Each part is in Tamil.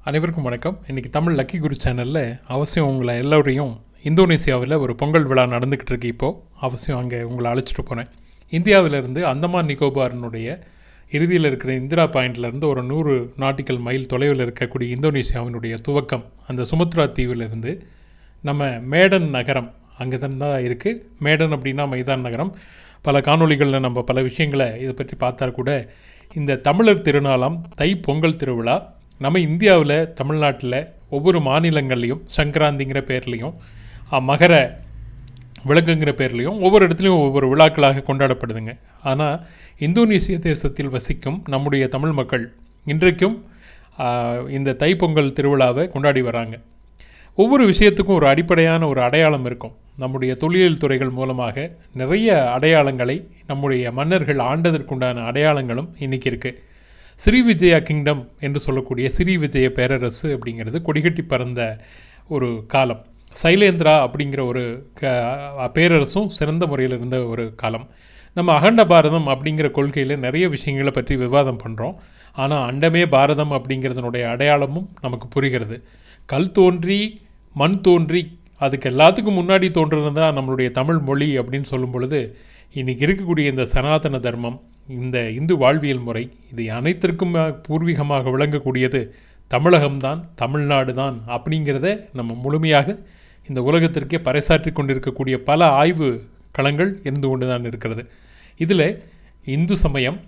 அனைவருக்கும் வணக்கம் இன்றைக்கி தமிழ் லக்கி குரு சேனலில் அவசியம் உங்களை எல்லோரையும் இந்தோனேசியாவில் ஒரு பொங்கல் விழா நடந்துக்கிட்டு இருக்கு இப்போது அவசியம் அங்கே உங்களை அழைச்சிட்டு போகிறேன் இந்தியாவிலிருந்து அந்தமான் நிக்கோபாரினுடைய இறுதியில் இருக்கிற இந்திரா பாயிண்ட்லேருந்து ஒரு நூறு நாட்டிக்கல் மைல் தொலைவில் இருக்கக்கூடிய இந்தோனேசியாவினுடைய துவக்கம் அந்த சுமத்ரா தீவிலிருந்து நம்ம மேடன் நகரம் அங்கே தான் தான் இருக்குது மேடன் அப்படின்னா மைதான் நகரம் பல காணொளிகளில் நம்ம பல விஷயங்களை இதை பற்றி பார்த்தா கூட இந்த தமிழர் திருநாளாம் தை பொங்கல் திருவிழா நம்ம இந்தியாவில் தமிழ்நாட்டில் ஒவ்வொரு மாநிலங்கள்லேயும் சங்கராந்திங்கிற பேர்லேயும் மகர விளக்குங்கிற பேர்லேயும் ஒவ்வொரு இடத்துலையும் ஒவ்வொரு விழாக்களாக கொண்டாடப்படுதுங்க ஆனால் இந்தோனேசிய தேசத்தில் வசிக்கும் நம்முடைய தமிழ் மக்கள் இன்றைக்கும் ஆஹ், இந்த தைப்பொங்கல் திருவிழாவை கொண்டாடி வராங்க ஒவ்வொரு விஷயத்துக்கும் ஒரு அடிப்படையான ஒரு அடையாளம் இருக்கும் நம்முடைய தொழில் துறைகள் மூலமாக நிறைய அடையாளங்களை நம்முடைய மன்னர்கள் ஆண்டதற்குண்டான அடையாளங்களும் இன்றைக்கி இருக்குது ஸ்ரீ விஜயா கிங்டம் என்று சொல்லக்கூடிய ஸ்ரீ விஜய பேரரசு அப்படிங்கிறது கொடிகட்டி பறந்த ஒரு காலம் சைலேந்திரா அப்படிங்கிற ஒரு க பேரரசும் சிறந்த முறையில் இருந்த ஒரு காலம் நம்ம அகண்ட பாரதம் அப்படிங்கிற கொள்கையில் நிறைய விஷயங்களை பற்றி விவாதம் பண்ணுறோம் ஆனால் அண்டமே பாரதம் அப்படிங்கிறதுனுடைய அடையாளமும் நமக்கு புரிகிறது கல் தோன்றி மண் தோன்றி அதுக்கு எல்லாத்துக்கும் முன்னாடி தோன்றுறது தான் நம்மளுடைய தமிழ் மொழி அப்படின்னு சொல்லும் பொழுது இன்றைக்கி இருக்கக்கூடிய இந்த சனாதன தர்மம் இந்த இந்து வாழ்வியல் முறை இது அனைத்திற்கும் பூர்வீகமாக விளங்கக்கூடியது தமிழகம்தான் தமிழ்நாடு தான் அப்படிங்கிறத நம்ம முழுமையாக இந்த உலகத்திற்கே பறைசாற்றி கொண்டிருக்கக்கூடிய பல ஆய்வு களங்கள் இருந்து கொண்டு தான் இருக்கிறது இதில் இந்து சமயம்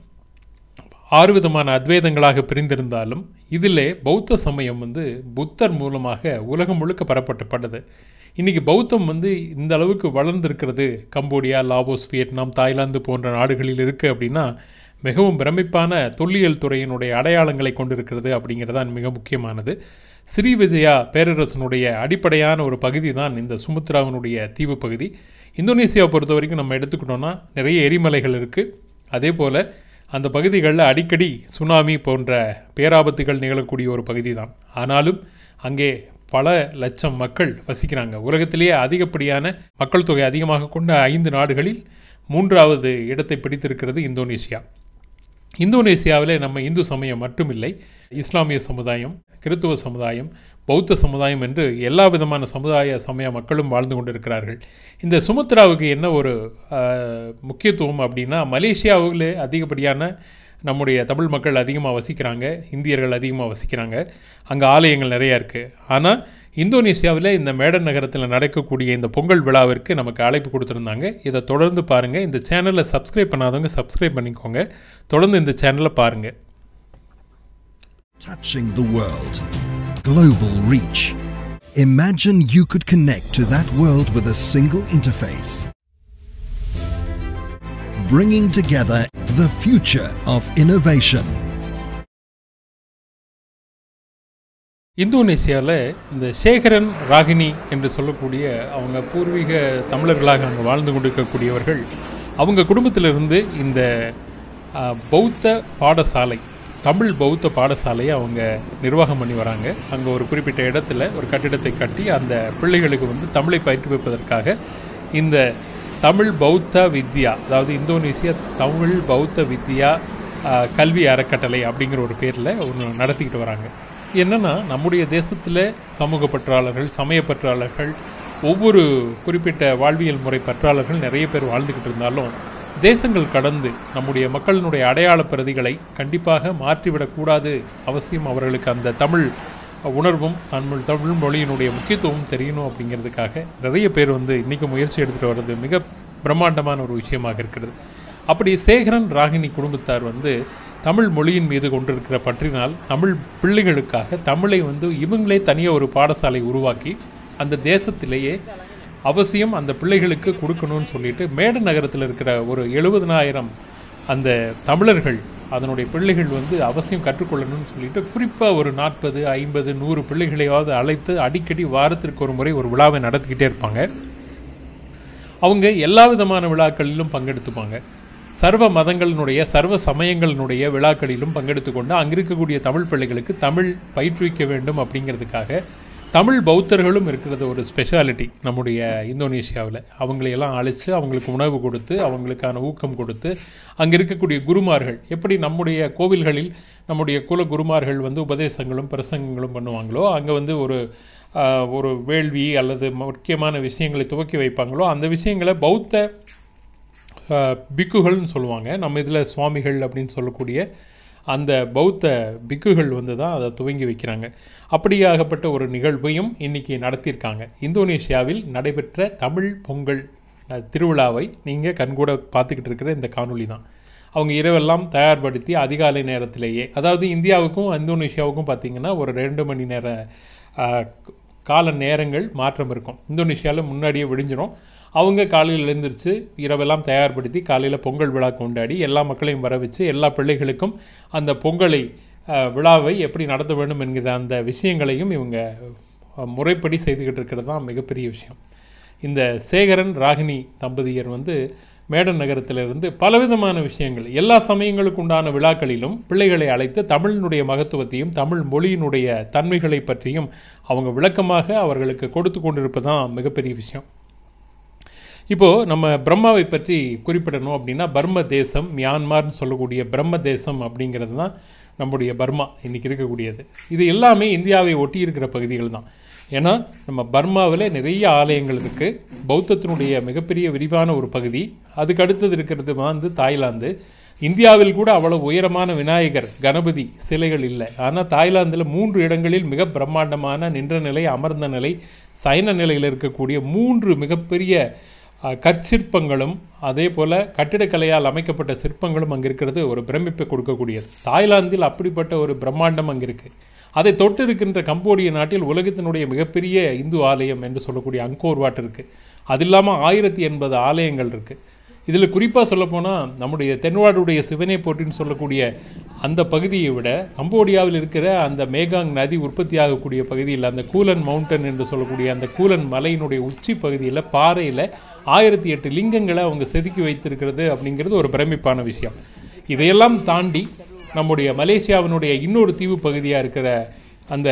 ஆறு விதமான அத்வைதங்களாக பிரிந்திருந்தாலும் இதில் பௌத்த சமயம் வந்து புத்தர் மூலமாக உலகம் முழுக்க பரப்பட்டப்பட்டது இன்றைக்கி பௌத்தம் வந்து இந்த அளவுக்கு வளர்ந்திருக்கிறது கம்போடியா லாவோஸ் வியட்நாம் தாய்லாந்து போன்ற நாடுகளில் இருக்குது அப்படின்னா மிகவும் பிரமிப்பான தொல்லியல் துறையினுடைய அடையாளங்களை கொண்டிருக்கிறது அப்படிங்கிறதான் மிக முக்கியமானது ஸ்ரீ விஜயா பேரரசனுடைய அடிப்படையான ஒரு பகுதி தான் இந்த சுமுத்ராவினுடைய தீவு பகுதி இந்தோனேசியாவை பொறுத்த வரைக்கும் நம்ம எடுத்துக்கிட்டோம்னா நிறைய எரிமலைகள் இருக்குது அதே போல் அந்த பகுதிகளில் அடிக்கடி சுனாமி போன்ற பேராபத்துகள் நிகழக்கூடிய ஒரு பகுதி தான் ஆனாலும் அங்கே பல லட்சம் மக்கள் வசிக்கிறாங்க உலகத்திலேயே அதிகப்படியான மக்கள் தொகை அதிகமாக கொண்ட ஐந்து நாடுகளில் மூன்றாவது இடத்தை பிடித்திருக்கிறது இந்தோனேசியா இந்தோனேசியாவில் நம்ம இந்து சமயம் மட்டுமில்லை இஸ்லாமிய சமுதாயம் கிறித்துவ சமுதாயம் பௌத்த சமுதாயம் என்று எல்லா விதமான சமுதாய சமய மக்களும் வாழ்ந்து கொண்டிருக்கிறார்கள் இந்த சுமத்ராவுக்கு என்ன ஒரு ஆஹ், முக்கியத்துவம் அப்படின்னா மலேசியாவில் அதிகப்படியான நம்முடைய தமிழ் மக்கள் அதிகமாக வசிக்கிறாங்க இந்தியர்கள் அதிகமாக வசிக்கிறாங்க அங்கே ஆலயங்கள் நிறையா இருக்குது ஆனால் இந்தோனேசியாவில் இந்த மேடன் நகரத்தில் நடக்கக்கூடிய இந்த பொங்கல் விழாவிற்கு நமக்கு அழைப்பு கொடுத்துருந்தாங்க இதை தொடர்ந்து பாருங்கள் இந்த சேனலை சப்ஸ்கிரைப் பண்ணாதவங்க சப்ஸ்கிரைப் பண்ணிக்கோங்க தொடர்ந்து இந்த சேனலை பாருங்கள் Touching the world. Global reach. Imagine you could connect to that world with a single interface. Bringing together the future of innovation. இந்தோனேசியாவில் இந்த சேகரன் ராகினி என்று சொல்லக்கூடிய அவங்க பூர்வீக தமிழர்களாக அங்கே வாழ்ந்து கொண்டிருக்கக்கூடியவர்கள் அவங்க குடும்பத்திலிருந்து இந்த ஆ, பௌத்த பாடசாலை தமிழ் பௌத்த பாடசாலையை அவங்க நிர்வாகம் பண்ணி வராங்க அங்கே ஒரு குறிப்பிட்ட இடத்துல ஒரு கட்டிடத்தை கட்டி அந்த பிள்ளைகளுக்கு வந்து தமிழை பயிற்றுவிப்பதற்காக இந்த தமிழ் பௌத்த வித்யா அதாவது இந்தோனேசியா தமிழ் பௌத்த வித்யா ஆ, கல்வி அறக்கட்டளை அப்படிங்கிற ஒரு பேரில் ஒன்று நடத்திக்கிட்டு வராங்க என்னன்னா நம்முடைய தேசத்தில் சமூக பற்றாளர்கள் சமய பற்றாளர்கள் ஒவ்வொரு குறிப்பிட்ட வாழ்வியல் முறை பற்றாளர்கள் நிறைய பேர் வாழ்ந்துக்கிட்டு இருந்தாலும் தேசங்கள் கடந்து நம்முடைய மக்களினுடைய அடையாள பிரதிகளை கண்டிப்பாக மாற்றிவிடக்கூடாது அவசியம் அவர்களுக்கு அந்த தமிழ் உணர்வும் தமிழ் தமிழ் மொழியினுடைய முக்கியத்துவம் தெரியணும் அப்படிங்கிறதுக்காக நிறைய பேர் வந்து இன்றைக்கி முயற்சி எடுத்துகிட்டு வர்றது மிக பிரம்மாண்டமான ஒரு விஷயமாக இருக்கிறது அப்படி சேகரன் ராகினி குடும்பத்தார் வந்து தமிழ் மொழியின் மீது கொண்டிருக்கிற பற்றினால் தமிழ் பிள்ளைகளுக்காக தமிழை வந்து இவங்களே தனியாக ஒரு பாடசாலை உருவாக்கி அந்த தேசத்திலேயே அவசியம் அந்த பிள்ளைகளுக்கு கொடுக்கணும்னு சொல்லிட்டு மேட நகரத்தில் இருக்கிற ஒரு எழுபதனாயிரம் அந்த தமிழர்கள் அதனுடைய பிள்ளைகள் வந்து அவசியம் கற்றுக்கொள்ளணும்னு சொல்லிட்டு குறிப்பாக ஒரு நாற்பது ஐம்பது நூறு பிள்ளைகளையாவது அழைத்து அடிக்கடி வாரத்திற்கு ஒரு முறை ஒரு விழாவை நடத்திக்கிட்டே இருப்பாங்க அவங்க எல்லா விதமான விழாக்களிலும் பங்கெடுத்துப்பாங்க சர்வ மதங்களினுடைய சர்வ சமயங்களினுடைய விழாக்களிலும் பங்கெடுத்து கொண்டு அங்கே இருக்கக்கூடிய தமிழ் பிள்ளைகளுக்கு தமிழ் பயிற்றுவிக்க வேண்டும் அப்படிங்கிறதுக்காக தமிழ் பௌத்தர்களும் இருக்கிறது ஒரு ஸ்பெஷாலிட்டி நம்முடைய இந்தோனேஷியாவில் அவங்களையெல்லாம் அழைச்சி அவங்களுக்கு உணவு கொடுத்து அவங்களுக்கான ஊக்கம் கொடுத்து அங்கே இருக்கக்கூடிய குருமார்கள் எப்படி நம்முடைய கோவில்களில் நம்முடைய குல குருமார்கள் வந்து உபதேசங்களும் பிரசங்கங்களும் பண்ணுவாங்களோ அங்கே வந்து ஒரு ஆஹ், ஒரு வேள்வி அல்லது முக்கியமான விஷயங்களை துவக்கி வைப்பாங்களோ அந்த விஷயங்களை பௌத்த ஆஹ், பிக்குகள்னு சொல்லுவாங்க நம்ம இதில் சுவாமிகள் அப்படின்னு சொல்லக்கூடிய அந்த பௌத்த பிக்குகள் வந்து தான் அதை துவங்கி வைக்கிறாங்க அப்படியாகப்பட்ட ஒரு நிகழ்வையும் இன்னைக்கு நடத்தியிருக்காங்க இந்தோனேஷியாவில் நடைபெற்ற தமிழ் பொங்கல் அஹ், திருவிழாவை நீங்கள் கண்கூட பார்த்துக்கிட்டு இருக்கிற இந்த காணொளி தான் அவங்க இரவெல்லாம் தயார்படுத்தி அதிகாலை நேரத்திலேயே அதாவது இந்தியாவுக்கும் இந்தோனேஷியாவுக்கும் பார்த்தீங்கன்னா ஒரு ரெண்டு மணி நேர ஆஹ், கால நேரங்கள் மாற்றம் இருக்கும் இந்தோனேஷியாவில் முன்னாடியே விடிஞ்சிரும் அவங்க காலையில் எழுந்திரிச்சு இரவெல்லாம் தயார்படுத்தி காலையில் பொங்கல் விழா கொண்டாடி எல்லா மக்களையும் வர வச்சு எல்லா பிள்ளைகளுக்கும் அந்த பொங்கலை ஆஹ், விழாவை எப்படி நடத்த வேண்டும் என்கிற அந்த விஷயங்களையும் இவங்க ஆஹ், முறைப்படி செய்துக்கிட்டு இருக்கிறது தான் மிகப்பெரிய விஷயம் இந்த சேகரன் ராகினி தம்பதியர் வந்து மேடன் நகரத்திலிருந்து பலவிதமான விஷயங்கள் எல்லா சமயங்களுக்கு உண்டான விழாக்களிலும் பிள்ளைகளை அழைத்து தமிழினுடைய மகத்துவத்தையும் தமிழ் மொழியினுடைய தன்மைகளை பற்றியும் அவங்க விளக்கமாக அவர்களுக்கு கொடுத்து கொண்டிருப்பதுதான் மிகப்பெரிய விஷயம் இப்போது நம்ம பிரம்மாவை பற்றி குறிப்பிடணும் அப்படின்னா பர்ம தேசம் மியான்மார்னு சொல்லக்கூடிய பிரம்ம தேசம் அப்படிங்கிறது தான் நம்முடைய பர்மா இன்னைக்கு இருக்கக்கூடியது இது எல்லாமே இந்தியாவை ஒட்டி இருக்கிற பகுதிகள் தான் ஏன்னா நம்ம பர்மாவில் நிறைய ஆலயங்கள் இருக்குது பௌத்தத்தினுடைய மிகப்பெரிய விரிவான ஒரு பகுதி அதுக்கு அடுத்தது இருக்கிறது வந்து தாய்லாந்து இந்தியாவில் கூட அவ்வளவு உயரமான விநாயகர் கணபதி சிலைகள் இல்லை ஆனால் தாய்லாந்தில் மூன்று இடங்களில் மிக பிரம்மாண்டமான நின்ற நிலை அமர்ந்த நிலை சயன நிலையில் இருக்கக்கூடிய மூன்று மிகப்பெரிய அஹ், கற்சிற்பங்களும் அதே போல் கட்டிடக்கலையால் அமைக்கப்பட்ட சிற்பங்களும் அங்கே இருக்கிறது ஒரு பிரமிப்பை கொடுக்கக்கூடியது தாய்லாந்தில் அப்படிப்பட்ட ஒரு பிரம்மாண்டம் அங்கே இருக்குது அதை தொட்டு இருக்கின்ற கம்போடிய நாட்டில் உலகத்தினுடைய மிகப்பெரிய இந்து ஆலயம் என்று சொல்லக்கூடிய அங்கோர் வாட் இருக்குது அது இல்லாமல் ஆயிரத்தி எண்பது ஆலயங்கள் இருக்குது இதில் குறிப்பாக சொல்லப்போனால் நம்முடைய தென்வாடுடைய சிவனை போற்றின்னு சொல்லக்கூடிய அந்த பகுதியை விட கம்போடியாவில் இருக்கிற அந்த மேகாங் நதி உற்பத்தியாகக்கூடிய பகுதியில் அந்த கூலன் மவுண்டன் என்று சொல்லக்கூடிய அந்த கூலன் மலையினுடைய உச்சி பகுதியில் பாறையில் ஆயிரத்தி எட்டு லிங்கங்களை அவங்க செதுக்கி வைத்திருக்கிறது அப்படிங்கிறது ஒரு பிரமிப்பான விஷயம் இதையெல்லாம் தாண்டி நம்முடைய மலேசியாவினுடைய இன்னொரு தீவு பகுதியாக இருக்கிற அந்த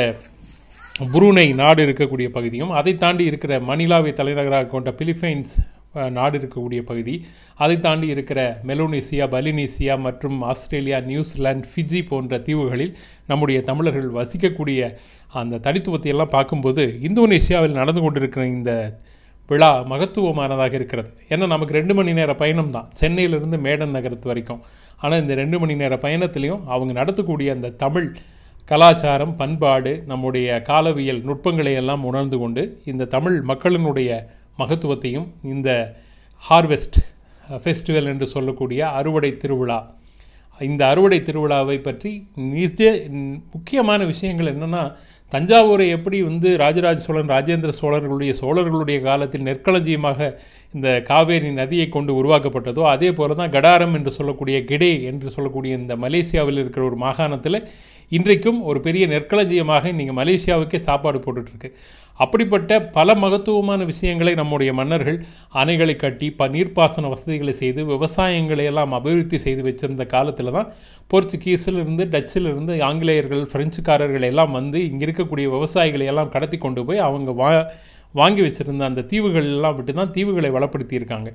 புரூனை நாடு இருக்கக்கூடிய பகுதியும் அதை தாண்டி இருக்கிற மணிலாவை தலைநகராக கொண்ட பிலிப்பைன்ஸ் அஹ், நாடு இருக்கக்கூடிய பகுதி அதை தாண்டி இருக்கிற மெலோனேசியா பலினேசியா மற்றும் ஆஸ்திரேலியா நியூசிலாந்து ஃபிஜி போன்ற தீவுகளில் நம்முடைய தமிழர்கள் வசிக்கக்கூடிய அந்த தனித்துவத்தை எல்லாம் பார்க்கும்போது இந்தோனேஷியாவில் நடந்து கொண்டிருக்கிற இந்த விழா மகத்துவமானதாக இருக்கிறது ஏன்னா நமக்கு ரெண்டு மணி நேர பயணம் தான் சென்னையிலிருந்து மேடன் நகரத்து வரைக்கும் ஆனால் இந்த ரெண்டு மணி நேர பயணத்திலையும் அவங்க நடத்தக்கூடிய அந்த தமிழ் கலாச்சாரம் பண்பாடு நம்முடைய காலவியல் நுட்பங்களை எல்லாம் உணர்ந்து கொண்டு இந்த தமிழ் மக்களினுடைய மகத்துவத்தையும் இந்த ஹார்வெஸ்ட் ஃபெஸ்டிவல் என்று சொல்லக்கூடிய அறுவடை திருவிழா இந்த அறுவடை திருவிழாவை பற்றி நிஜ முக்கியமான விஷயங்கள் என்னென்னா தஞ்சாவூரை எப்படி வந்து ராஜராஜ சோழன் ராஜேந்திர சோழர்களுடைய சோழர்களுடைய காலத்தில் நெற்களஞ்சியமாக இந்த காவேரி நதியை கொண்டு உருவாக்கப்பட்டதோ அதே போல தான் கடாரம் என்று சொல்லக்கூடிய கெடே என்று சொல்லக்கூடிய இந்த மலேசியாவில் இருக்கிற ஒரு மாகாணத்தில் இன்றைக்கும் ஒரு பெரிய நெற்களஞ்சியமாக நீங்கள் மலேசியாவுக்கே சாப்பாடு போட்டுட்ருக்கு அப்படிப்பட்ட பல மகத்துவமான விஷயங்களை நம்முடைய மன்னர்கள் அணைகளை கட்டி ப நீர்ப்பாசன வசதிகளை செய்து விவசாயங்களை எல்லாம் அபிவிருத்தி செய்து வச்சிருந்த காலத்தில் தான் போர்ச்சுகீஸில் இருந்து டச்சில் இருந்து ஆங்கிலேயர்கள் பிரெஞ்சுக்காரர்கள் எல்லாம் வந்து இங்கே இருக்கக்கூடிய விவசாயிகளை எல்லாம் கடத்தி கொண்டு போய் அவங்க வா வாங்கி வச்சிருந்த அந்த தீவுகள் எல்லாம் விட்டு தான் தீவுகளை வளப்படுத்தியிருக்காங்க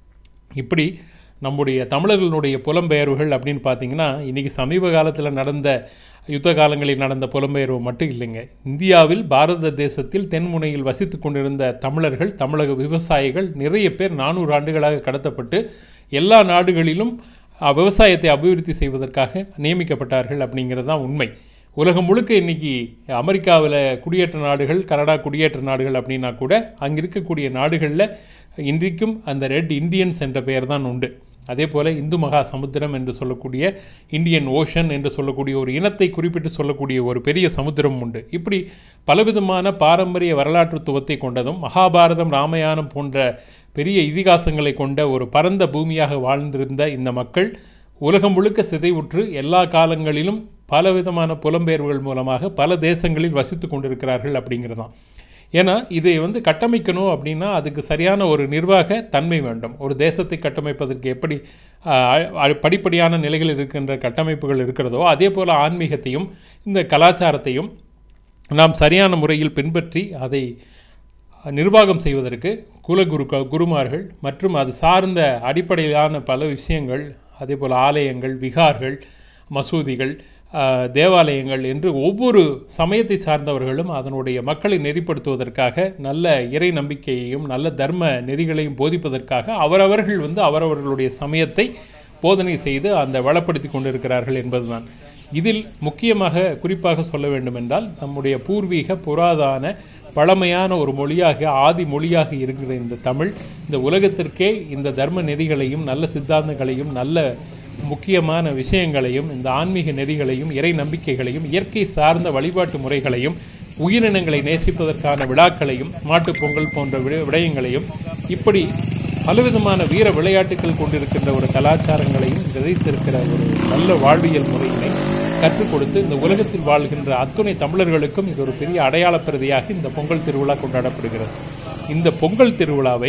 இப்படி நம்முடைய தமிழர்களுடைய புலம்பெயர்வுகள் அப்படின்னு பார்த்தீங்கன்னா இன்றைக்கி சமீப காலத்தில் நடந்த யுத்த காலங்களில் நடந்த புலம்பெயர்வு மட்டும் இல்லைங்க இந்தியாவில் பாரத தேசத்தில் தென்முனையில் வசித்து கொண்டிருந்த தமிழர்கள் தமிழக விவசாயிகள் நிறைய பேர் நானூறு ஆண்டுகளாக கடத்தப்பட்டு எல்லா நாடுகளிலும் அஹ், விவசாயத்தை அபிவிருத்தி செய்வதற்காக நியமிக்கப்பட்டார்கள் அப்படிங்கிறது தான் உண்மை உலகம் முழுக்க இன்னைக்கு அமெரிக்காவில் குடியேற்ற நாடுகள் கனடா குடியேற்ற நாடுகள் அப்படின்னா கூட அங்கே இருக்கக்கூடிய நாடுகளில் இன்றைக்கும் அந்த ரெட் இந்தியன்ஸ் என்ற பெயர் தான் உண்டு அதே போல் இந்து மகா சமுத்திரம் என்று சொல்லக்கூடிய இந்தியன் ஓஷன் என்று சொல்லக்கூடிய ஒரு இனத்தை குறிப்பிட்டு சொல்லக்கூடிய ஒரு பெரிய சமுத்திரம் உண்டு இப்படி பலவிதமான பாரம்பரிய வரலாற்றுத்துவத்தை கொண்டதும் மகாபாரதம் ராமாயணம் போன்ற பெரிய இதிகாசங்களை கொண்ட ஒரு பரந்த பூமியாக வாழ்ந்திருந்த இந்த மக்கள் உலகம் முழுக்க சிதைவுற்று எல்லா காலங்களிலும் பலவிதமான புலம்பெயர்வுகள் மூலமாக பல தேசங்களில் வசித்து கொண்டிருக்கிறார்கள் அப்படிங்கிறது தான் ஏன்னா இதை வந்து கட்டமைக்கணும் அப்படின்னா அதுக்கு சரியான ஒரு நிர்வாக தன்மை வேண்டும் ஒரு தேசத்தை கட்டமைப்பதற்கு எப்படி ஆஹ், அ- படிப்படியான நிலைகள் இருக்கின்ற கட்டமைப்புகள் இருக்கிறதோ அதே போல் ஆன்மீகத்தையும் இந்த கலாச்சாரத்தையும் நாம் சரியான முறையில் பின்பற்றி அதை நிர்வாகம் செய்வதற்கு குலகுரு குருமார்கள் மற்றும் அது சார்ந்த அடிப்படையிலான பல விஷயங்கள் அதேபோல் ஆலயங்கள் விகார்கள் மசூதிகள் ஆஹ், தேவாலயங்கள் என்று ஒவ்வொரு சமயத்தை சார்ந்தவர்களும் அதனுடைய மக்களை நெறிப்படுத்துவதற்காக நல்ல இறை நம்பிக்கையையும் நல்ல தர்ம நெறிகளையும் போதிப்பதற்காக அவரவர்கள் வந்து அவரவர்களுடைய சமயத்தை போதனை செய்து அந்த வளப்படுத்தி கொண்டிருக்கிறார்கள் என்பதுதான் இதில் முக்கியமாக குறிப்பாக சொல்ல வேண்டுமென்றால் நம்முடைய பூர்வீக புராதான பழமையான ஒரு மொழியாக ஆதி மொழியாக இருக்கிற இந்த தமிழ் இந்த உலகத்திற்கே இந்த தர்ம நெறிகளையும் நல்ல சித்தாந்தங்களையும் நல்ல முக்கியமான விஷயங்களையும் இந்த ஆன்மீக நெறிகளையும் இறை நம்பிக்கைகளையும் இயற்கை சார்ந்த வழிபாட்டு முறைகளையும் உயிரினங்களை நேசிப்பதற்கான விழாக்களையும் மாட்டுப் பொங்கல் போன்ற விட- விடயங்களையும் இப்படி பலவிதமான வீர விளையாட்டுகள் கொண்டிருக்கின்ற ஒரு கலாச்சாரங்களையும் விதைத்திருக்கிற ஒரு நல்ல வாழ்வியல் முறையினை கற்றுக் கொடுத்து இந்த உலகத்தில் வாழ்கின்ற அத்துணை தமிழர்களுக்கும் இது ஒரு பெரிய அடையாள பிரதியாக இந்த பொங்கல் திருவிழா கொண்டாடப்படுகிறது இந்த பொங்கல் திருவிழாவை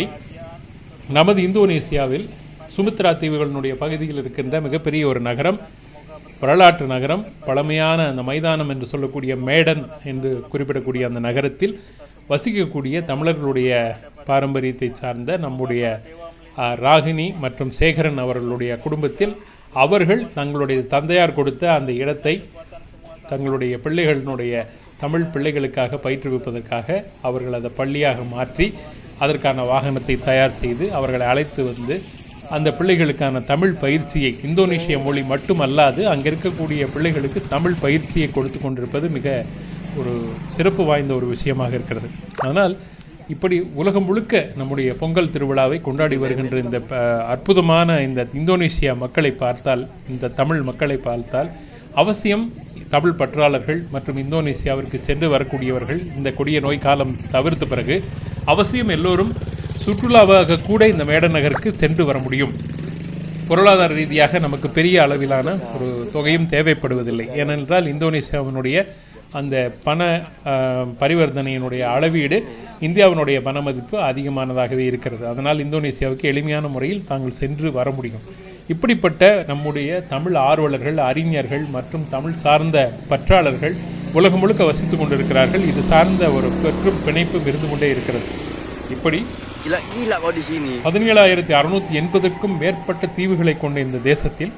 நமது இந்தோனேசியாவில் சுமித்ரா தீவுகளினுடைய பகுதியில் இருக்கின்ற மிகப்பெரிய ஒரு நகரம் வரலாற்று நகரம் பழமையான அந்த மைதானம் என்று சொல்லக்கூடிய மேடன் என்று குறிப்பிடக்கூடிய அந்த நகரத்தில் வசிக்கக்கூடிய தமிழர்களுடைய பாரம்பரியத்தை சார்ந்த நம்முடைய ஆ, ராகினி மற்றும் சேகரன் அவர்களுடைய குடும்பத்தில் அவர்கள் தங்களுடைய தந்தையார் கொடுத்த அந்த இடத்தை தங்களுடைய பிள்ளைகளினுடைய தமிழ் பிள்ளைகளுக்காக பயிற்றுவிப்பதற்காக அவர்கள் அதை பள்ளியாக மாற்றி அதற்கான வாகனத்தை தயார் செய்து அவர்களை அழைத்து வந்து அந்த பிள்ளைகளுக்கான தமிழ் பயிற்சியை இந்தோனேஷிய மொழி மட்டுமல்லாது அங்கே இருக்கக்கூடிய பிள்ளைகளுக்கு தமிழ் பயிற்சியை கொடுத்து கொண்டிருப்பது மிக ஒரு சிறப்பு வாய்ந்த ஒரு விஷயமாக இருக்கிறது அதனால் இப்படி உலகம் முழுக்க நம்முடைய பொங்கல் திருவிழாவை கொண்டாடி வருகின்ற இந்த ப- அற்புதமான இந்த இந்தோனேசியா மக்களை பார்த்தால் இந்த தமிழ் மக்களை பார்த்தால் அவசியம் தமிழ் பற்றாளர்கள் மற்றும் இந்தோனேசியாவிற்கு சென்று வரக்கூடியவர்கள் இந்த கொடிய நோய் காலம் தவிர்த்த பிறகு அவசியம் எல்லோரும் சுற்றுலாவாக கூட இந்த மேடன் நகருக்கு சென்று வர முடியும் பொருளாதார ரீதியாக நமக்கு பெரிய அளவிலான ஒரு தொகையும் தேவைப்படுவதில்லை ஏனென்றால் இந்தோனேசியாவினுடைய அந்த பண ஆஹ், பரிவர்த்தனையினுடைய அளவீடு இந்தியாவினுடைய பண மதிப்பு அதிகமானதாகவே இருக்கிறது அதனால் இந்தோனேசியாவுக்கு எளிமையான முறையில் தாங்கள் சென்று வர முடியும் இப்படிப்பட்ட நம்முடைய தமிழ் ஆர்வலர்கள் அறிஞர்கள் மற்றும் தமிழ் சார்ந்த பற்றாளர்கள் உலகம் முழுக்க வசித்துக் கொண்டிருக்கிறார்கள் இது சார்ந்த ஒரு பெற்றும் பிணைப்பும் இருந்து கொண்டே இருக்கிறது இப்படி Gila-gila kau di sini. பதினேழாயிரத்தி அறுநூத்தி எண்பதுக்கும் மேற்பட்ட தீவுகளை கொண்ட இந்த தேசத்தில்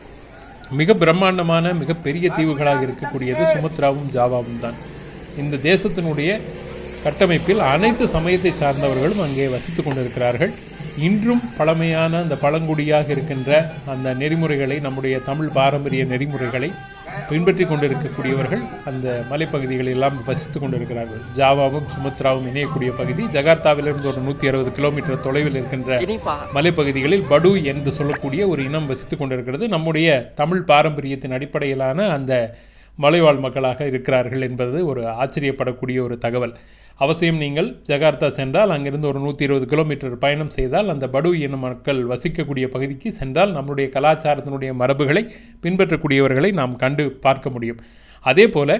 மிக பிரம்மாண்டமான மிக பெரிய தீவுகளாக இருக்கக்கூடியது சுமத்ராவும் ஜாவாவும் தான் இந்த தேசத்தினுடைய கட்டமைப்பில் அனைத்து சமயத்தை சார்ந்தவர்களும் அங்கே வசித்துக் கொண்டிருக்கிறார்கள் இன்றும் பழமையான அந்த பழங்குடியாக இருக்கின்ற அந்த நெறிமுறைகளை நம்முடைய தமிழ் பாரம்பரிய நெறிமுறைகளை பின்பற்றி கொண்டிருக்கக்கூடியவர்கள் அந்த மலைப்பகுதிகளில் எல்லாம் வசித்துக் கொண்டிருக்கிறார்கள் ஜாவாவும் சுமத்ராவும் இணையக்கூடிய பகுதி ஜகார்த்தாவிலிருந்து ஒரு நூற்றி அறுபது கிலோமீட்டர் தொலைவில் இருக்கின்ற Ini Pak, மலைப்பகுதிகளில் படு என்று சொல்லக்கூடிய ஒரு இனம் வசித்துக் கொண்டிருக்கிறது நம்முடைய தமிழ் பாரம்பரியத்தின் அடிப்படையிலான அந்த மலைவாழ் மக்களாக இருக்கிறார்கள் என்பது ஒரு ஆச்சரியப்படக்கூடிய ஒரு தகவல் அவசியம் நீங்கள் ஜகார்த்தா சென்றால் அங்கிருந்து ஒரு நூற்றி இருபது கிலோமீட்டர் பயணம் செய்தால் அந்த படு எனும் மக்கள் வசிக்கக்கூடிய பகுதிக்கு சென்றால் நம்முடைய கலாச்சாரத்தினுடைய மரபுகளை பின்பற்றக்கூடியவர்களை நாம் கண்டு பார்க்க முடியும் அதே போல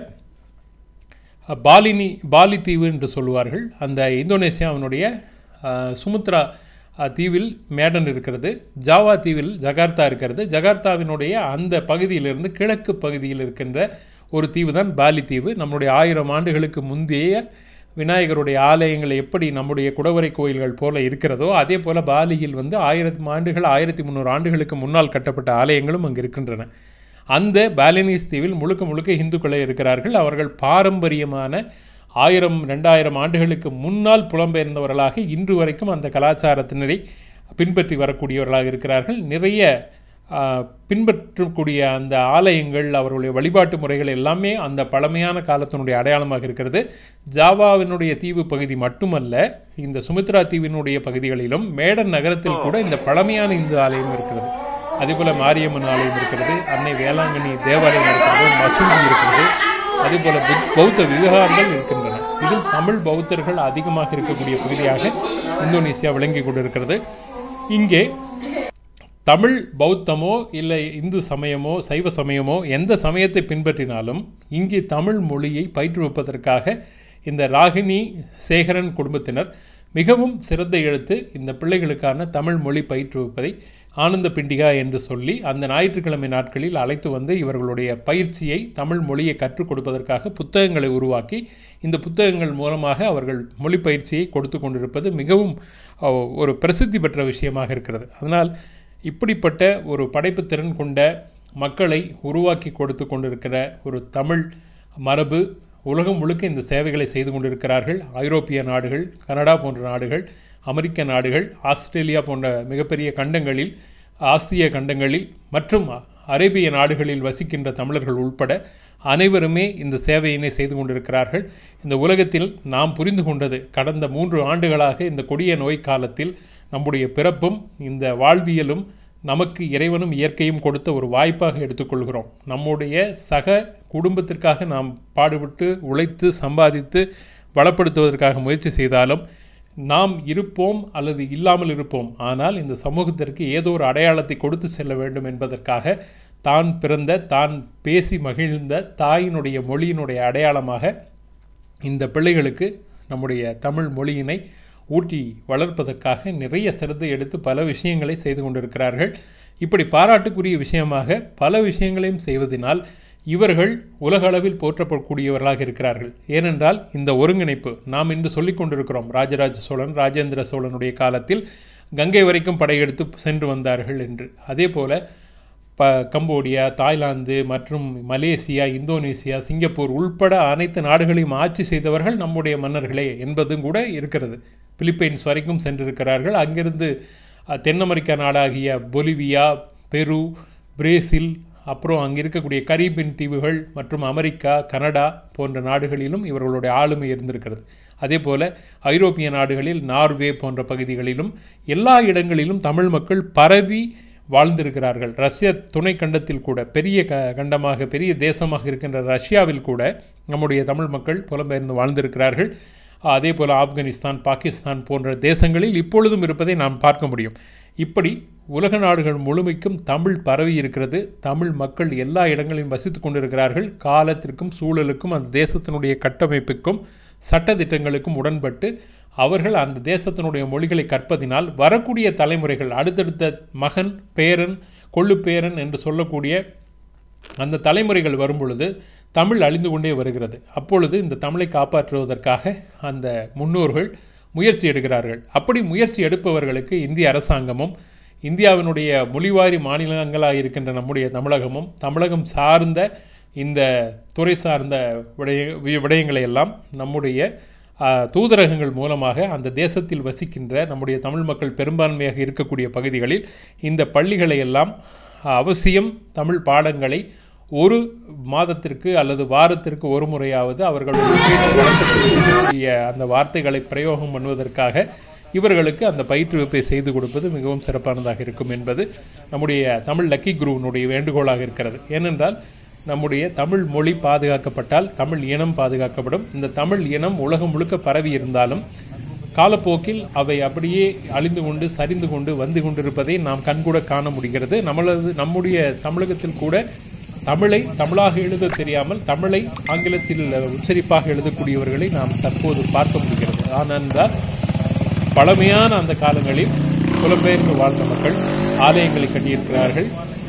பாலினி பாலி தீவு என்று சொல்லுவார்கள் அந்த இந்தோனேசியாவினுடைய அஹ், சுமுத்ரா அஹ், தீவில் மேடன் இருக்கிறது ஜாவா தீவில் ஜகார்த்தா இருக்கிறது ஜகார்த்தாவினுடைய அந்த பகுதியிலிருந்து கிழக்கு பகுதியில் இருக்கின்ற ஒரு தீவு தான் பாலி தீவு நம்முடைய ஆயிரம் ஆண்டுகளுக்கு முந்தைய விநாயகருடைய ஆலயங்கள் எப்படி நம்முடைய குடவரை கோயில்கள் போல இருக்கிறதோ அதே போல பாலியில் வந்து ஆயிரத்து ஆண்டுகள் ஆயிரத்தி முந்நூறு ஆண்டுகளுக்கு முன்னால் கட்டப்பட்ட ஆலயங்களும் அங்கு இருக்கின்றன அந்த பாலினீஸ் தீவில் முழுக்க முழுக்க இந்துக்களே இருக்கிறார்கள் அவர்கள் பாரம்பரியமான ஆயிரம் ரெண்டாயிரம் ஆண்டுகளுக்கு முன்னால் புலம்பெயர்ந்தவர்களாக இன்று வரைக்கும் அந்த கலாச்சாரத்தினரை பின்பற்றி வரக்கூடியவர்களாக இருக்கிறார்கள் நிறைய ஆ, பின்பற்றக்கூடிய அந்த ஆலயங்கள் அவர்களுடைய வழிபாட்டு முறைகள் எல்லாமே அந்த பழமையான காலத்தினுடைய அடையாளமாக இருக்கிறது ஜாவாவினுடைய தீவு பகுதி மட்டுமல்ல இந்த சுமித்ரா தீவினுடைய பகுதிகளிலும் மேடன் நகரத்தில் கூட இந்த பழமையான இந்து ஆலயம் இருக்கிறது அதேபோல மாரியம்மன் ஆலயம் இருக்கிறது அன்னை வேளாங்கண்ணி தேவாலயம் இருக்கிறது மசூதி இருக்கிறது அதேபோல புத்- பௌத்த விவகாரங்கள் இருக்கின்றன இதில் தமிழ் பௌத்தர்கள் அதிகமாக இருக்கக்கூடிய பகுதியாக இந்தோனேசியா விளங்கி கொண்டிருக்கிறது இங்கே தமிழ் பௌத்தமோ இல்லை இந்து சமயமோ சைவ சமயமோ எந்த சமயத்தை பின்பற்றினாலும் இங்கே தமிழ் மொழியை பயிற்றுவிப்பதற்காக இந்த ராகினி சேகரன் குடும்பத்தினர் மிகவும் சிறந்த எடுத்து இந்த பிள்ளைகளுக்கான தமிழ் மொழி பயிற்றுவிப்பதை ஆனந்த பிண்டிகா என்று சொல்லி அந்த ஞாயிற்றுக்கிழமை நாட்களில் அழைத்து வந்து இவர்களுடைய பயிற்சியை தமிழ் மொழியை கற்றுக் கொடுப்பதற்காக புத்தகங்களை உருவாக்கி இந்த புத்தகங்கள் மூலமாக அவர்கள் மொழி பயிற்சியை கொடுத்து கொண்டிருப்பது மிகவும் அஹ், ஒரு பிரசித்தி பெற்ற விஷயமாக இருக்கிறது அதனால் இப்படிப்பட்ட ஒரு படைப்பு திறன் கொண்ட மக்களை உருவாக்கி கொடுத்து கொண்டிருக்கிற ஒரு தமிழ் மரபு உலகம் முழுக்க இந்த சேவைகளை செய்து கொண்டிருக்கிறார்கள் ஐரோப்பிய நாடுகள் கனடா போன்ற நாடுகள் அமெரிக்க நாடுகள் ஆஸ்திரேலியா போன்ற மிகப்பெரிய கண்டங்களில் ஆசிய கண்டங்களில் மற்றும் அரேபிய நாடுகளில் வசிக்கின்ற தமிழர்கள் உட்பட அனைவருமே இந்த சேவையினை செய்து கொண்டிருக்கிறார்கள் இந்த உலகத்தில் நாம் புரிந்து கொண்டது கடந்த மூன்று ஆண்டுகளாக இந்த கொடிய நோய் காலத்தில் நம்முடைய பிறப்பும் இந்த வாழ்வியலும் நமக்கு இறைவனும் இயற்கையும் கொடுத்த ஒரு வாய்ப்பாக எடுத்துக்கொள்கிறோம் நம்முடைய சக குடும்பத்திற்காக நாம் பாடுபட்டு உழைத்து சம்பாதித்து வளப்படுத்துவதற்காக முயற்சி செய்தாலும் நாம் இருப்போம் அல்லது இல்லாமல் இருப்போம் ஆனால் இந்த சமூகத்திற்கு ஏதோ ஒரு அடையாளத்தை கொடுத்து செல்ல வேண்டும் என்பதற்காக தான் பிறந்த தான் பேசி மகிழ்ந்த தாயினுடைய மொழியினுடைய அடையாளமாக இந்த பிள்ளைகளுக்கு நம்முடைய தமிழ் மொழியினை ஊட்டி வளர்ப்பதற்காக நிறைய சிரத்தை எடுத்து பல விஷயங்களை செய்து கொண்டிருக்கிறார்கள் இப்படி பாராட்டுக்குரிய விஷயமாக பல விஷயங்களையும் செய்வதனால் இவர்கள் உலக அளவில் போற்றப்படக்கூடியவர்களாக இருக்கிறார்கள் ஏனென்றால் இந்த ஒருங்கிணைப்பு நாம் இன்று சொல்லிக் கொண்டிருக்கிறோம் ராஜராஜ சோழன் ராஜேந்திர சோழனுடைய காலத்தில் கங்கை வரைக்கும் படையெடுத்து சென்று வந்தார்கள் என்று அதே போல ப கம்போடியா தாய்லாந்து மற்றும் மலேசியா இந்தோனேசியா சிங்கப்பூர் உள்பட அனைத்து நாடுகளையும் ஆட்சி செய்தவர்கள் நம்முடைய மன்னர்களே என்பதும் கூட இருக்கிறது பிலிப்பைன்ஸ் வரைக்கும் சென்றிருக்கிறார்கள் அங்கிருந்து அஹ், தென் அமெரிக்கா நாடாகிய பொலிவியா பெரு பிரேசில் அப்புறம் அங்கே இருக்கக்கூடிய கரீபியன் தீவுகள் மற்றும் அமெரிக்கா கனடா போன்ற நாடுகளிலும் இவர்களுடைய ஆளுமை இருந்திருக்கிறது அதே போல ஐரோப்பிய நாடுகளில் நார்வே போன்ற பகுதிகளிலும் எல்லா இடங்களிலும் தமிழ் மக்கள் பரவி வாழ்ந்திருக்கிறார்கள் ரஷ்ய துணை கண்டத்தில் கூட பெரிய க கண்டமாக பெரிய தேசமாக இருக்கின்ற ரஷ்யாவில் கூட நம்முடைய தமிழ் மக்கள் புலம்பெயர்ந்து வாழ்ந்திருக்கிறார்கள் அதே போல் ஆப்கானிஸ்தான் பாகிஸ்தான் போன்ற தேசங்களில் இப்பொழுதும் இருப்பதை நாம் பார்க்க முடியும் இப்படி உலக நாடுகள் முழுமைக்கும் தமிழ் பரவி இருக்கிறது தமிழ் மக்கள் எல்லா இடங்களிலும் வசித்துக் கொண்டிருக்கிறார்கள் காலத்திற்கும் சூழலுக்கும் அந்த தேசத்தினுடைய கட்டமைப்புக்கும் சட்டதிட்டங்களுக்கும் உடன்பட்டு அவர்கள் அந்த தேசத்தினுடைய மொழிகளை கற்பதினால் வரக்கூடிய தலைமுறைகள் அடுத்தடுத்த மகன் பேரன் கொள்ளுப்பேரன் என்று சொல்லக்கூடிய அந்த தலைமுறைகள் வரும் பொழுது தமிழ் அழிந்து கொண்டே வருகிறது அப்பொழுது இந்த தமிழை காப்பாற்றுவதற்காக அந்த முன்னோர்கள் முயற்சி எடுக்கிறார்கள் அப்படி முயற்சி எடுப்பவர்களுக்கு இந்திய அரசாங்கமும் இந்தியாவினுடைய மொழிவாரி மாநிலங்களாக இருக்கின்ற நம்முடைய தமிழகமும் தமிழகம் சார்ந்த இந்த துறை சார்ந்த விடய வி- விடயங்களை எல்லாம் நம்முடைய ஆ, தூதரகங்கள் மூலமாக அந்த தேசத்தில் வசிக்கின்ற நம்முடைய தமிழ் மக்கள் பெரும்பான்மையாக இருக்கக்கூடிய பகுதிகளில் இந்த பள்ளிகளை எல்லாம் அவசியம் தமிழ் பாடங்களை ஒரு மாதத்திற்கு அல்லது வாரத்திற்கு ஒரு முறையாவது அவர்கள் வழக்கக்கூடிய அந்த வார்த்தைகளை பிரயோகம் பண்ணுவதற்காக இவர்களுக்கு அந்த பயிற்றுவிப்பை செய்து கொடுப்பது மிகவும் சிறப்பானதாக இருக்கும் என்பது நம்முடைய தமிழ் லக்கி குருவினுடைய வேண்டுகோளாக இருக்கிறது ஏனென்றால் நம்முடைய தமிழ் மொழி பாதுகாக்கப்பட்டால் தமிழ் இனம் பாதுகாக்கப்படும் இந்த தமிழ் இனம் உலகம் முழுக்க பரவி இருந்தாலும் காலப்போக்கில் அவை அப்படியே அழிந்து கொண்டு சரிந்து கொண்டு வந்து கொண்டிருப்பதை நாம் கண்கூட காண முடிகிறது நம்மளது நம்முடைய தமிழகத்தில் கூட தமிழை தமிழாக எழுத தெரியாமல் தமிழை ஆங்கிலத்தில் உச்சரிப்பாக எழுதக்கூடியவர்களை நாம் தற்போது பார்க்க முடிகிறது ஆனால் பழமையான அந்த காலங்களில் புலம்பெயர்ந்து வாழ்ந்த மக்கள் ஆலயங்களை கட்டியிருக்கிறார்கள்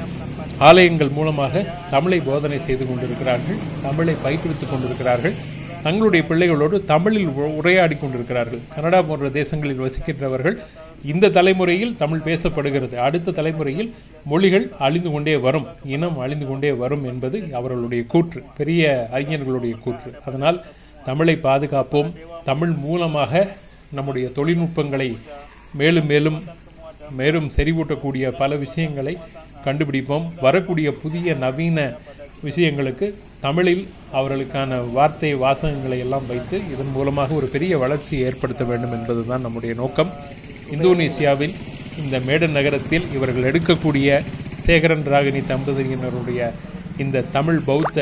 ஆலயங்கள் மூலமாக தமிழை போதனை செய்து கொண்டிருக்கிறார்கள் தமிழை பயிற்றுவித்துக் கொண்டிருக்கிறார்கள் தங்களுடைய பிள்ளைகளோடு தமிழில் உ- உரையாடி கொண்டிருக்கிறார்கள் கனடா போன்ற தேசங்களில் வசிக்கின்றவர்கள் இந்த தலைமுறையில் தமிழ் பேசப்படுகிறது அடுத்த தலைமுறையில் மொழிகள் அழிந்து கொண்டே வரும் இனம் அழிந்து கொண்டே வரும் என்பது அவர்களுடைய கூற்று பெரிய அறிஞர்களுடைய கூற்று அதனால் தமிழை பாதுகாப்போம் தமிழ் மூலமாக நம்முடைய தொழில்நுட்பங்களை மேலும் மேலும் மேலும் செறிவூட்டக்கூடிய பல விஷயங்களை கண்டுபிடிப்போம் வரக்கூடிய புதிய நவீன விஷயங்களுக்கு தமிழில் அவர்களுக்கான வார்த்தை வாசகங்களை எல்லாம் வைத்து இதன் மூலமாக ஒரு பெரிய வளர்ச்சியை ஏற்படுத்த வேண்டும் என்பதுதான் நம்முடைய நோக்கம் இந்தோனேசியாவில் இந்த மேடன் நகரத்தில் இவர்கள் எடுக்கக்கூடிய சேகரன் ராகினி தம்பதியினருடைய இந்த தமிழ் பௌத்த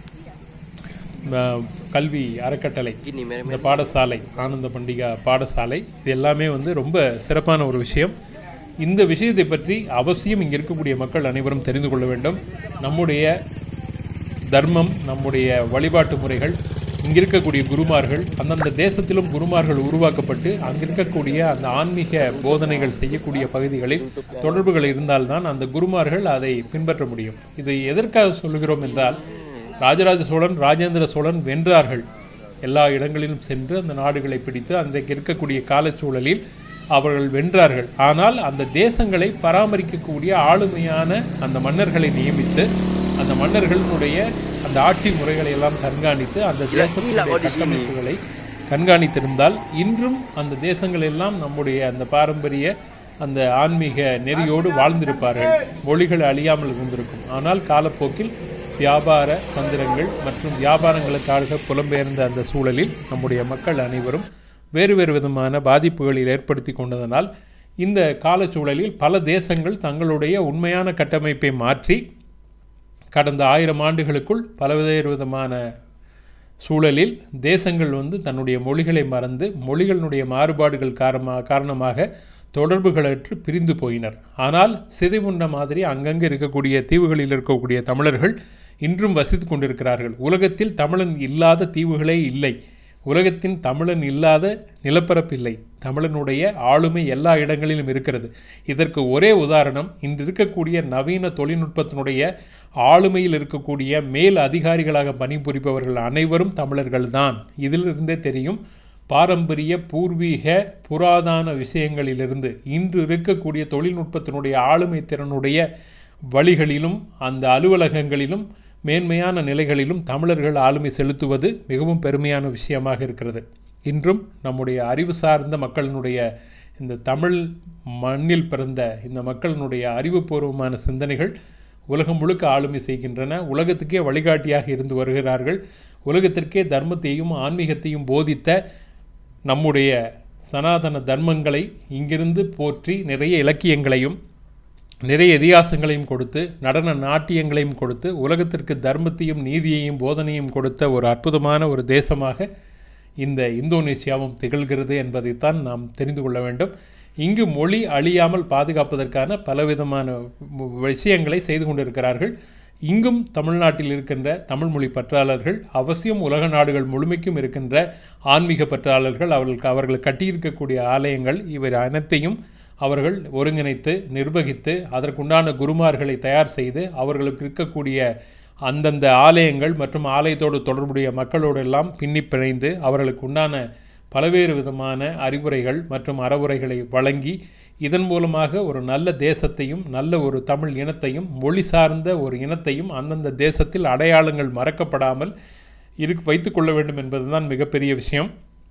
அஹ், கல்வி அறக்கட்டளை இந்த பாடசாலை ஆனந்த பண்டிகா பாடசாலை இது எல்லாமே வந்து ரொம்ப சிறப்பான ஒரு விஷயம் இந்த விஷயத்தை பற்றி அவசியம் இங்கே இருக்கக்கூடிய மக்கள் அனைவரும் தெரிந்து கொள்ள வேண்டும் நம்முடைய தர்மம் நம்முடைய வழிபாட்டு முறைகள் இங்கே இருக்கக்கூடிய குருமார்கள் அந்தந்த தேசத்திலும் குருமார்கள் உருவாக்கப்பட்டு அங்கே இருக்கக்கூடிய அந்த ஆன்மீக போதனைகள் செய்யக்கூடிய பகுதிகளில் தொடர்புகள் இருந்தால்தான் அந்த குருமார்கள் அதை பின்பற்ற முடியும் இது எதற்காக சொல்லுகிறோம் என்றால் ராஜராஜ சோழன் ராஜேந்திர சோழன் வென்றார்கள் எல்லா இடங்களிலும் சென்று அந்த நாடுகளை பிடித்து அன்றைக்கு இருக்கக்கூடிய காலச்சூழலில் அவர்கள் வென்றார்கள் ஆனால் அந்த தேசங்களை பராமரிக்கக்கூடிய ஆளுமையான அந்த மன்னர்களை நியமித்து அந்த மன்னர்களுடைய அந்த ஆட்சி முறைகளை எல்லாம் கண்காணித்து அந்த தேசத்தினுடைய கட்டமைப்புகளை கண்காணித்திருந்தால் இன்றும் அந்த தேசங்கள் எல்லாம் நம்முடைய அந்த பாரம்பரிய அந்த ஆன்மீக நெறியோடு வாழ்ந்திருப்பார்கள் மொழிகள் அழியாமல் இருந்திருக்கும் ஆனால் காலப்போக்கில் வியாபார தந்திரங்கள் மற்றும் வியாபாரங்களுக்காக புலம்பெயர்ந்த அந்த சூழலில் நம்முடைய மக்கள் அனைவரும் வேறு வேறு விதமான பாதிப்புகளில் ஏற்படுத்தி கொண்டதனால் இந்த காலச்சூழலில் பல தேசங்கள் தங்களுடைய உண்மையான கட்டமைப்பை மாற்றி கடந்த ஆயிரம் ஆண்டுகளுக்குள் பலவேறு விதமான சூழலில் தேசங்கள் வந்து தன்னுடைய மொழிகளை மறந்து மொழிகளினுடைய மாறுபாடுகள் காரணமாக காரணமாக தொடர்புகளற்று பிரிந்து போயினர் ஆனால் சிதைமுண்ட மாதிரி அங்கங்கே இருக்கக்கூடிய தீவுகளில் இருக்கக்கூடிய தமிழர்கள் இன்றும் வசித்து கொண்டிருக்கிறார்கள் உலகத்தில் தமிழன் இல்லாத தீவுகளே இல்லை உலகத்தின் தமிழன் இல்லாத நிலப்பரப்பு இல்லை தமிழனுடைய ஆளுமை எல்லா இடங்களிலும் இருக்கிறது இதற்கு ஒரே உதாரணம் இன்று இருக்கக்கூடிய நவீன தொழில்நுட்பத்தினுடைய ஆளுமையில் இருக்கக்கூடிய மேல் அதிகாரிகளாக பணிபுரிபவர்கள் அனைவரும் தமிழர்கள்தான் இதிலிருந்தே தெரியும் பாரம்பரிய பூர்வீக புராதான விஷயங்களிலிருந்து இன்று இருக்கக்கூடிய தொழில்நுட்பத்தினுடைய ஆளுமை திறனுடைய வழிகளிலும் அந்த அலுவலகங்களிலும் மேன்மையான நிலைகளிலும் தமிழர்கள் ஆளுமை செலுத்துவது மிகவும் பெருமையான விஷயமாக இருக்கிறது இன்றும் நம்முடைய அறிவு சார்ந்த மக்களினுடைய இந்த தமிழ் மண்ணில் பிறந்த இந்த மக்களினுடைய அறிவுபூர்வமான சிந்தனைகள் உலகம் முழுக்க ஆளுமை செய்கின்றன உலகத்துக்கே வழிகாட்டியாக இருந்து வருகிறார்கள் உலகத்திற்கே தர்மத்தையும் ஆன்மீகத்தையும் போதித்த நம்முடைய சனாதன தர்மங்களை இங்கிருந்து போற்றி நிறைய இலக்கியங்களையும் நிறைய இதிகாசங்களையும் கொடுத்து நடன நாட்டியங்களையும் கொடுத்து உலகத்திற்கு தர்மத்தையும் நீதியையும் போதனையும் கொடுத்த ஒரு அற்புதமான ஒரு தேசமாக இந்த இந்தோனேசியாவும் திகழ்கிறது என்பதைத்தான் நாம் தெரிந்து கொள்ள வேண்டும் இங்கு மொழி அழியாமல் பாதுகாப்பதற்கான பலவிதமான விஷயங்களை செய்து கொண்டிருக்கிறார்கள் இங்கும் தமிழ்நாட்டில் இருக்கின்ற தமிழ் மொழி பற்றாளர்கள் அவசியம் உலக நாடுகள் முழுமைக்கும் இருக்கின்ற ஆன்மீக பற்றாளர்கள் அவர்கள் அவர்கள் கட்டியிருக்கக்கூடிய ஆலயங்கள் இவை அனைத்தையும் அவர்கள் ஒருங்கிணைத்து நிர்வகித்து அதற்குண்டான குருமார்களை தயார் செய்து அவர்களுக்கு இருக்கக்கூடிய அந்தந்த ஆலயங்கள் மற்றும் ஆலயத்தோடு தொடர்புடைய மக்களோடு எல்லாம் பின்னி பிணைந்து அவர்களுக்கு உண்டான பல்வேறு விதமான அறிவுரைகள் மற்றும் அறவுரைகளை வழங்கி இதன் மூலமாக ஒரு நல்ல தேசத்தையும் நல்ல ஒரு தமிழ் இனத்தையும் மொழி சார்ந்த ஒரு இனத்தையும் அந்தந்த தேசத்தில் அடையாளங்கள் மறக்கப்படாமல் இரு வைத்துக்கொள்ள வேண்டும் என்பதுதான் மிகப்பெரிய விஷயம்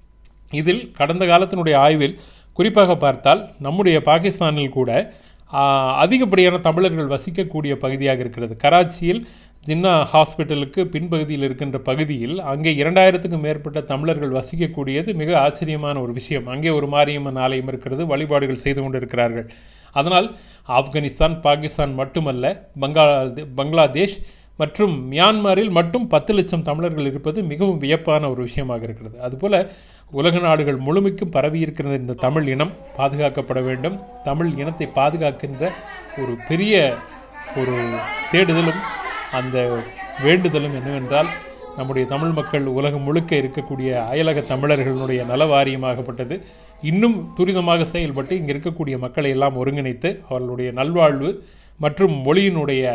இதில் கடந்த காலத்தினுடைய ஆய்வில் குறிப்பாக பார்த்தால் நம்முடைய பாகிஸ்தானில் கூட அதிகப்படியான தமிழர்கள் வசிக்கக்கூடிய பகுதியாக இருக்கிறது கராச்சியில் ஜின்னா ஹாஸ்பிட்டலுக்கு பின்பகுதியில் இருக்கின்ற பகுதியில் அங்கே இரண்டாயிரத்துக்கும் மேற்பட்ட தமிழர்கள் வசிக்கக்கூடியது மிக ஆச்சரியமான ஒரு விஷயம் அங்கே ஒரு மாரியம்மன் ஆலயம் இருக்கிறது வழிபாடுகள் செய்து கொண்டிருக்கிறார்கள் அதனால் ஆப்கானிஸ்தான் பாகிஸ்தான் மட்டுமல்ல பங்கா பங்களாதேஷ் மற்றும் மியான்மரில் மட்டும் பத்து லட்சம் தமிழர்கள் இருப்பது மிகவும் வியப்பான ஒரு விஷயமாக இருக்கிறது அதுபோல் உலக நாடுகள் முழுமைக்கும் பரவி இருக்கிற இந்த தமிழ் இனம் பாதுகாக்கப்பட வேண்டும் தமிழ் இனத்தை பாதுகாக்கின்ற ஒரு பெரிய ஒரு தேடுதலும் அந்த வேண்டுதலும் என்னவென்றால் நம்முடைய தமிழ் மக்கள் உலகம் முழுக்க இருக்கக்கூடிய அயலக தமிழர்களுடைய நலவாரியமாகப்பட்டது இன்னும் துரிதமாக செயல்பட்டு இங்கே இருக்கக்கூடிய மக்களை எல்லாம் ஒருங்கிணைத்து அவர்களுடைய நல்வாழ்வு மற்றும் மொழியினுடைய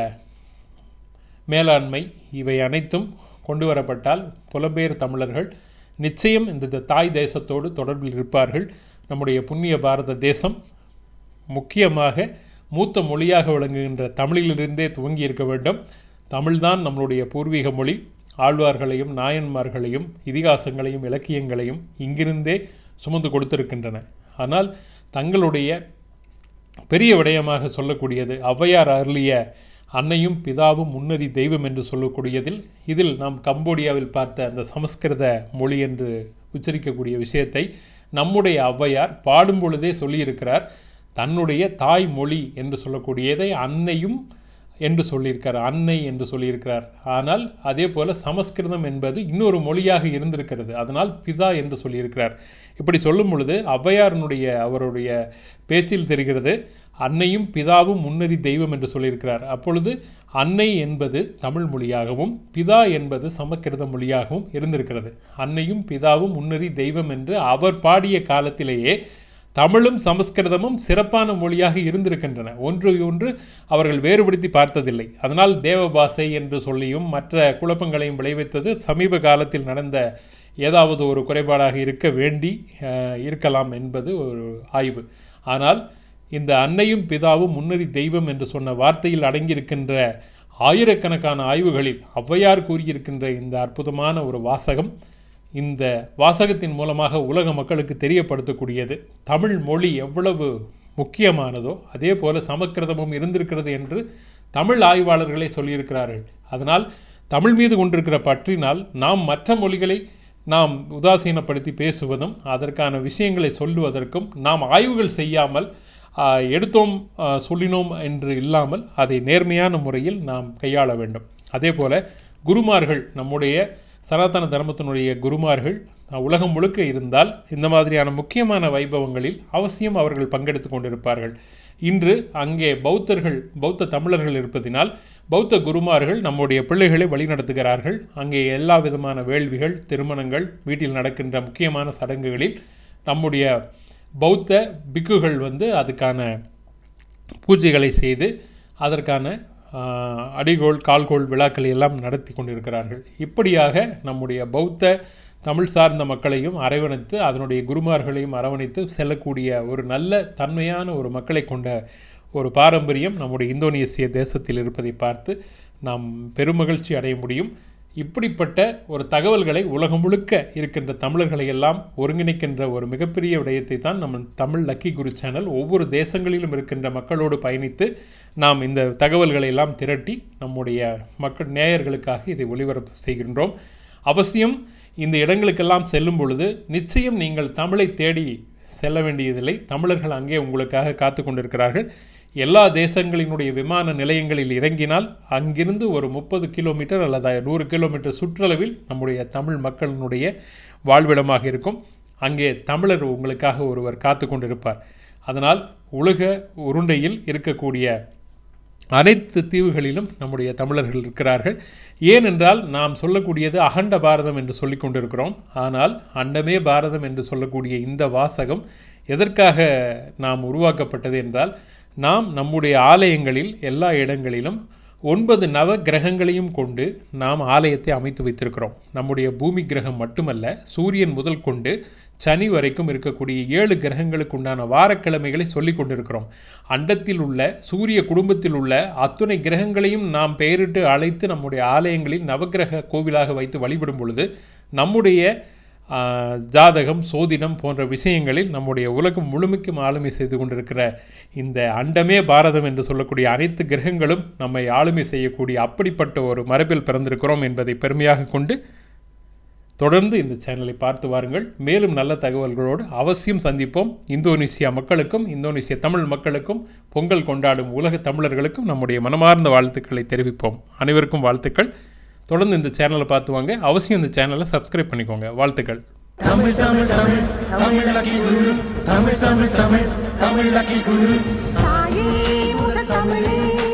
மேலாண்மை இவை அனைத்தும் கொண்டு வரப்பட்டால் புலம்பெயர் தமிழர்கள் நிச்சயம் இந்த தாய் தேசத்தோடு தொடர்பில் இருப்பார்கள் நம்முடைய புண்ணிய பாரத தேசம் முக்கியமாக மூத்த மொழியாக விளங்குகின்ற தமிழிலிருந்தே துவங்கி இருக்க வேண்டும் தமிழ்தான் நம்மளுடைய பூர்வீக மொழி ஆழ்வார்களையும் நாயன்மார்களையும் இதிகாசங்களையும் இலக்கியங்களையும் இங்கிருந்தே சுமந்து கொடுத்திருக்கின்றன ஆனால் தங்களுடைய பெரிய விடயமாக சொல்லக்கூடியது ஔவையார் அருளிய அன்னையும் பிதாவும் முன்னறி தெய்வம் என்று சொல்லக்கூடியதில் இதில் நாம் கம்போடியாவில் பார்த்த அந்த சமஸ்கிருத மொழி என்று உச்சரிக்கக்கூடிய விஷயத்தை நம்முடைய ஔவையார் பாடும் பொழுதே சொல்லியிருக்கிறார் தன்னுடைய தாய் மொழி என்று சொல்லக்கூடியதை அன்னையும் என்று சொல்லியிருக்கார் அன்னை என்று சொல்லியிருக்கிறார் ஆனால் அதே போல சமஸ்கிருதம் என்பது இன்னொரு மொழியாக இருந்திருக்கிறது அதனால் பிதா என்று சொல்லியிருக்கிறார் இப்படி சொல்லும் பொழுது ஔவையாரனுடைய அவருடைய பேச்சில் தெரிகிறது அன்னையும் பிதாவும் முன்னறி தெய்வம் என்று சொல்லியிருக்கிறார் அப்பொழுது அன்னை என்பது தமிழ் மொழியாகவும் பிதா என்பது சமக்கிருத மொழியாகவும் இருந்திருக்கிறது அன்னையும் பிதாவும் முன்னறி தெய்வம் என்று அவர் பாடிய காலத்திலேயே தமிழும் சமஸ்கிருதமும் சிறப்பான மொழியாக இருந்திருக்கின்றன ஒன்று ஒன்று அவர்கள் வேறுபடுத்தி பார்த்ததில்லை அதனால் தேவபாசை என்று சொல்லியும் மற்ற குழப்பங்களையும் விளைவித்தது சமீப காலத்தில் நடந்த ஏதாவது ஒரு குறைபாடாக இருக்க வேண்டி அஹ், இருக்கலாம் என்பது ஒரு ஆய்வு ஆனால் இந்த அன்னையும் பிதாவும் முன்னறி தெய்வம் என்று சொன்ன வார்த்தையில் அடங்கியிருக்கின்ற ஆயிரக்கணக்கான ஆய்வுகளில் ஔவையார் கூறியிருக்கின்ற இந்த அற்புதமான ஒரு வாசகம் இந்த வாசகத்தின் மூலமாக உலக மக்களுக்கு தெரியப்படுத்தக்கூடியது தமிழ் மொழி எவ்வளவு முக்கியமானதோ அதே போல சமக்கிருதமும் இருந்திருக்கிறது என்று தமிழ் ஆய்வாளர்களே சொல்லியிருக்கிறார்கள் அதனால் தமிழ் மீது கொண்டிருக்கிற பற்றினால் நாம் மற்ற மொழிகளை நாம் உதாசீனப்படுத்தி பேசுவதும் அதற்கான விஷயங்களை சொல்லுவதற்கும் நாம் ஆய்வுகள் செய்யாமல் ஆ, எடுத்தோம் ஆ, சொல்லினோம் என்று இல்லாமல் அதை நேர்மையான முறையில் நாம் கையாள வேண்டும் அதே போல குருமார்கள் நம்முடைய சனாதன தர்மத்தினுடைய குருமார்கள் அஹ், உலகம் முழுக்க இருந்தால் இந்த மாதிரியான முக்கியமான வைபவங்களில் அவசியம் அவர்கள் பங்கெடுத்து கொண்டிருப்பார்கள் இன்று அங்கே பௌத்தர்கள் பௌத்த தமிழர்கள் இருப்பதினால் பௌத்த குருமார்கள் நம்முடைய பிள்ளைகளை வழிநடத்துகிறார்கள் அங்கே எல்லா விதமான வேள்விகள் திருமணங்கள் வீட்டில் நடக்கின்ற முக்கியமான சடங்குகளில் நம்முடைய பௌத்த பிக்குகள் வந்து அதுக்கான பூஜைகளை செய்து அதற்கான ஆஹ், அடிகோல் கால்கோள் விழாக்களை எல்லாம் நடத்தி கொண்டிருக்கிறார்கள் இப்படியாக நம்முடைய பௌத்த தமிழ் சார்ந்த மக்களையும் அரவணைத்து அதனுடைய குருமார்களையும் அரவணைத்து செல்லக்கூடிய ஒரு நல்ல தன்மையான ஒரு மக்களை கொண்ட ஒரு பாரம்பரியம் நம்முடைய இந்தோனேசிய தேசத்தில் இருப்பதை பார்த்து நாம் பெருமகிழ்ச்சி அடைய முடியும் இப்படிப்பட்ட ஒரு தகவல்களை உலகம் முழுக்க இருக்கின்ற தமிழர்களை எல்லாம் ஒருங்கிணைக்கின்ற ஒரு மிகப்பெரிய விடயத்தை தான் நம்ம தமிழ் லக்கி குரு சேனல் ஒவ்வொரு தேசங்களிலும் இருக்கின்ற மக்களோடு பயணித்து நாம் இந்த தகவல்களை எல்லாம் திரட்டி நம்முடைய மக்கள் நேயர்களுக்காக இதை ஒளிபரப்பு செய்கின்றோம் அவசியம் இந்த இடங்களுக்கெல்லாம் செல்லும் பொழுது நிச்சயம் நீங்கள் தமிழை தேடி செல்ல வேண்டியதில்லை தமிழர்கள் அங்கே உங்களுக்காக காத்து கொண்டிருக்கிறார்கள் எல்லா தேசங்களினுடைய விமான நிலையங்களில் இறங்கினால் அங்கிருந்து ஒரு முப்பது கிலோமீட்டர் அல்லது நூறு கிலோமீட்டர் சுற்றளவில் நம்முடைய தமிழ் மக்களினுடைய வாழ்விடமாக இருக்கும் அங்கே தமிழர் உங்களுக்காக ஒருவர் காத்து கொண்டிருப்பார் அதனால் உலக உருண்டையில் இருக்கக்கூடிய அனைத்து தீவுகளிலும் நம்முடைய தமிழர்கள் இருக்கிறார்கள் ஏனென்றால் நாம் சொல்லக்கூடியது அகண்ட பாரதம் என்று சொல்லிக் கொண்டிருக்கிறோம் ஆனால் அண்டமே பாரதம் என்று சொல்லக்கூடிய இந்த வாசகம் எதற்காக நாம் உருவாக்கப்பட்டது என்றால் நாம் நம்முடைய ஆலயங்களில் எல்லா இடங்களிலும் ஒன்பது நவ கிரகங்களையும் கொண்டு நாம் ஆலயத்தை அமைத்து வைத்திருக்கிறோம் நம்முடைய பூமி கிரகம் மட்டுமல்ல சூரியன் முதல் கொண்டு சனி வரைக்கும் இருக்கக்கூடிய ஏழு கிரகங்களுக்கு உண்டான வாரக்கிழமைகளை சொல்லிக் கொண்டிருக்கிறோம் அண்டத்தில் உள்ள சூரிய குடும்பத்தில் உள்ள அத்துணை கிரகங்களையும் நாம் பெயரிட்டு அழைத்து நம்முடைய ஆலயங்களில் நவக்கிரக கோவிலாக வைத்து வழிபடும் பொழுது நம்முடைய ஆ, ஜாதகம் சோதிடம் போன்ற விஷயங்களில் நம்முடைய உலகம் முழுமைக்கும் ஆளுமை செய்து கொண்டிருக்கிற இந்த அண்டமே பாரதம் என்று சொல்லக்கூடிய அனைத்து கிரகங்களும் நம்மை ஆளுமை செய்யக்கூடிய அப்படிப்பட்ட ஒரு மரபில் பிறந்திருக்கிறோம் என்பதை பெருமையாக கொண்டு தொடர்ந்து இந்த சேனலை பார்த்து வாருங்கள் மேலும் நல்ல தகவல்களோடு அவசியம் சந்திப்போம் இந்தோனேசியா மக்களுக்கும் இந்தோனேசிய தமிழ் மக்களுக்கும் பொங்கல் கொண்டாடும் உலக தமிழர்களுக்கும் நம்முடைய மனமார்ந்த வாழ்த்துக்களை தெரிவிப்போம் அனைவருக்கும் வாழ்த்துக்கள் தொடர்ந்து இந்த சேனலை பார்த்து வாங்க அவசியம் இந்த சேனலை சப்ஸ்கிரைப் பண்ணிக்கோங்க வாழ்த்துக்கள் தமிழ் தமிழ் தமிழ் தமிழ் லக்கி குரு தமிழ் தமிழ் தமிழ் தமிழ் லக்கி குரு தாயே முதல் தமிழே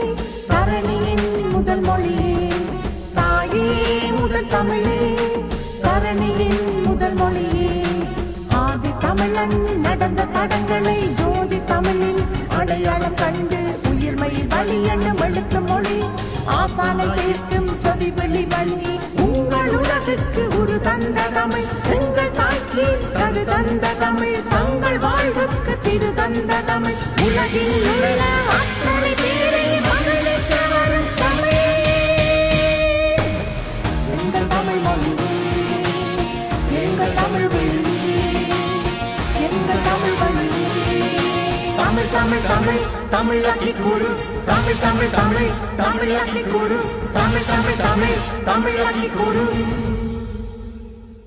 தரணியின் முதல் மொழியே தாயே முதல் தமிழே தரணியின் முதல் மொழியே ஆதி தமிழன் நடந்த தடங்களை ஜோதி தமிழில் அடையாளம் கண்டு உயிர்மையில் வழி என்னும் எழுத்து மொழி ஆசானை சேர்க்கும் சொதி வெளி வழி உங்கள் உலகுக்கு ஒரு தந்த தமிழ் எங்கள் தாய்க்கு கரு தந்த தமிழ் தங்கள் வாழ்வுக்கு திரு தந்த தமிழ் உலகில் உள்ள அத்தனை பேரை மகிழ்விக்க வரும் தமிழ் எங்கள் தமிழ் மொழியே எங்கள் தமிழ் வழியே எங்கள் தமிழ் வழியே Tamil Tamil Tamil Tamil Lucky Guru Tamil Tamil Tamil Tamil Lucky Guru Tamil Tamil Tamil Tamil Lucky குரு